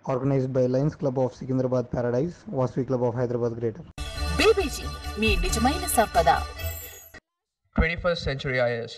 organized by Lions Club of Secunderabad Paradise, Vasvi Club of Hyderabad Greater. BBG మీ నిజమైన సంపద 21st Century IS.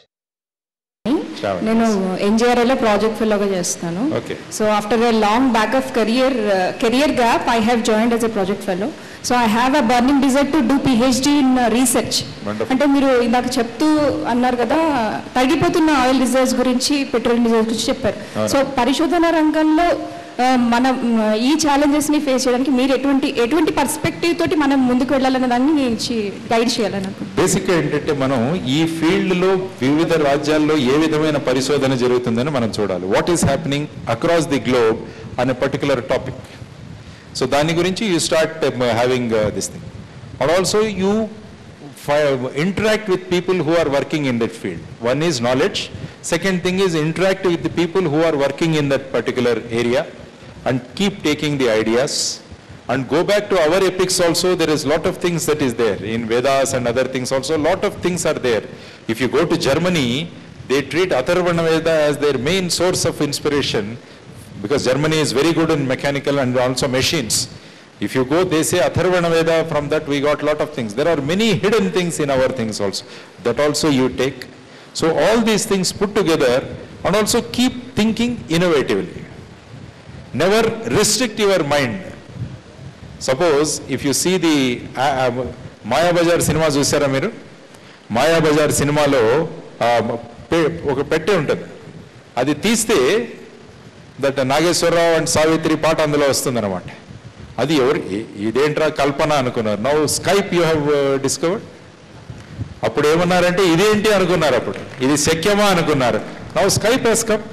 నేను ఎన్జిఆర్ఐలో project ఫెలోగా చేస్తాను Okay. So after a long back of career career gap I have joined as a project fellow so I have a burning desire to do PhD in research Wonderful. అంటే మీరు ఇందాక చెప్తూ అన్నారు కదా తగ్గిపోతున్న ఆయిల్ రిజర్వ్స్ గురించి petrol reserves గురించి చెప్పారు అవును. సో పరిశోధన రంగంలో ఆ, మనం మ్, ఈ ఛాలెంజెస్ ని ఫేస్ చేయడానికి మీరు ఎటువంటి ఎటువంటి పర్స్పెక్టివ్ తోటి మనం ముందుకు వెళ్ళాలనే దాన్ని గైడ్ చేయాలని అనుకుంటున్నాను బేసిక్గా ఏంటంటే మనం ఈ ఫీల్డ్లో వివిధ రాజ్యాల్లో ఏ విధమైన పరిశోధన జరుగుతుందని మనం చూడాలి what is happening across the globe అనే పర్టికులర్ టాపిక్ సో దాని గురించి you start having this thing and also you interact with people who are working in that field. One is knowledge. Second thing is interact with the people who are working in that particular area and keep taking the ideas. And go back to our epics also, there is lot of things that is there. In Vedas and other things also, lot of things are there. If you go to Germany, they treat Atharvana Veda as their main source of inspiration because Germany is very good in mechanical and also machines. If you go, they say Atharvana Veda, from that we got lot of things. There are many hidden things in our things also. That also you take. So all these things put together and also keep thinking innovatively. Never restrict your mind. Suppose if you see the uh, uh, Maya Bazaar cinema చూసారా మీరు మాయా బజార్ సినిమాలో ఆ, పె- ఒక పెట్టె ఉంటుంది అది తీస్తే దట్ నాగేశ్వరరావు అండ్ సావిత్రి పాట అందులో వస్తుందన్నమాట అది ఎవరు ఇ- ఇదేంట్రా కల్పన అనుకున్నారు now Skype you have discovered అప్పుడు ఏమన్నారంటే ఇదేంటి అనుకున్నారు అప్పుడు ఇది శక్యమా అనుకున్నారు నౌ స్కైప్ హెస్ కమ్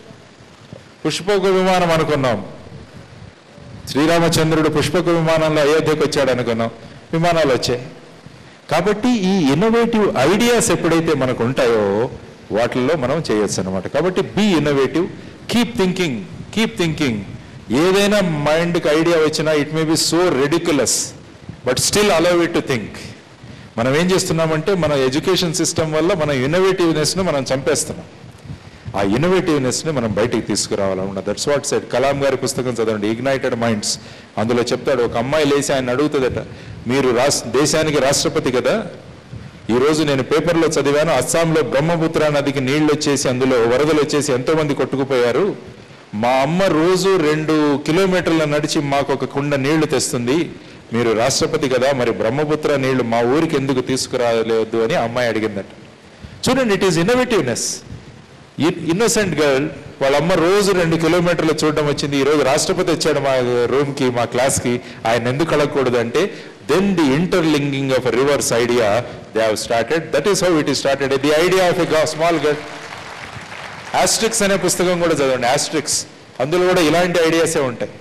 పుష్పక విమానం అనుకున్నాం శ్రీరామచంద్రుడు పుష్పక విమానంలో అయోధ్యకు వచ్చాడు అనుకున్నాం విమానాలు వచ్చాయి కాబట్టి ఈ ఇన్నోవేటివ్ ఐడియాస్ ఎప్పుడైతే మనకు ఉంటాయో వాటిల్లో మనం చేయొచ్చు అనమాట కాబట్టి be innovative keep thinking keep thinking ఏదైనా మైండ్కి ఐడియా వచ్చినా it may be so ridiculous but still allow it to think మనం ఏం చేస్తున్నామంటే మన ఎడ్యుకేషన్ సిస్టమ్ వల్ల మన ఇన్నోవేటివ్నెస్ను మనం చంపేస్తున్నాం ఆ ఇన్నోవేటివ్నెస్ని మనం బయటికి తీసుకురావాలన్నమాట దట్స్ వాట్ సెడ్ కలాం గారి పుస్తకం చదవండి ఇగ్నైటెడ్ మైండ్స్ అందులో చెప్తాడు ఒక అమ్మాయి లేచి ఆయన అడుగుతుందట మీరు రాస్ దేశానికి రాష్ట్రపతి కదా ఈరోజు నేను పేపర్లో చదివాను అస్సాంలో బ్రహ్మపుత్ర నదికి నీళ్లు వచ్చేసి అందులో వరదలు వచ్చేసి ఎంతో మంది కొట్టుకుపోయారు మా అమ్మ రోజు రెండు కిలోమీటర్ల నడిచి మాకు ఒక కుండ నీళ్లు తెస్తుంది మీరు రాష్ట్రపతి కదా మరి బ్రహ్మపుత్ర నీళ్లు మా ఊరికి ఎందుకు తీసుకురాలేదు అని ఆ అమ్మాయి అడిగిందట చూడండి it is innovativeness innocent girl వాళ్ళ అమ్మ రోజు రెండు కిలోమీటర్లు చూడడం వచ్చింది ఈ రోజు రాష్ట్రపతి వచ్చాడు మా రూమ్ కి మా క్లాస్ కి ఆయన ఎందుకు అడగకూడదు అంటే then the interlinking of rivers idea they have started that is how it is started the idea of a small girl Asterix అనే పుస్తకం కూడా చదవండి ఆస్ట్రిక్స్ అందులో కూడా ఇలాంటి ఐడియాసే ఉంటాయి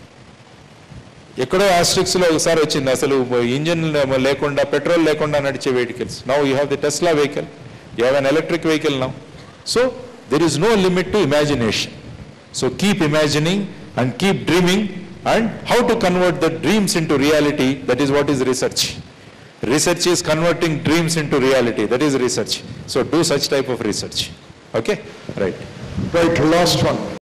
ఎక్కడో ఆస్ట్రిక్స్ లో ఒకసారి వచ్చింది అసలు ఇంజిన్ లేకుండా పెట్రోల్ లేకుండా నడిచే vehicles now you have the Tesla vehicle you have an electric vehicle now so there is no limit to imagination so keep imagining and keep dreaming and how to convert the dreams into reality that is what is research research is converting dreams into reality that is research so do such type of research okay right Right, last one.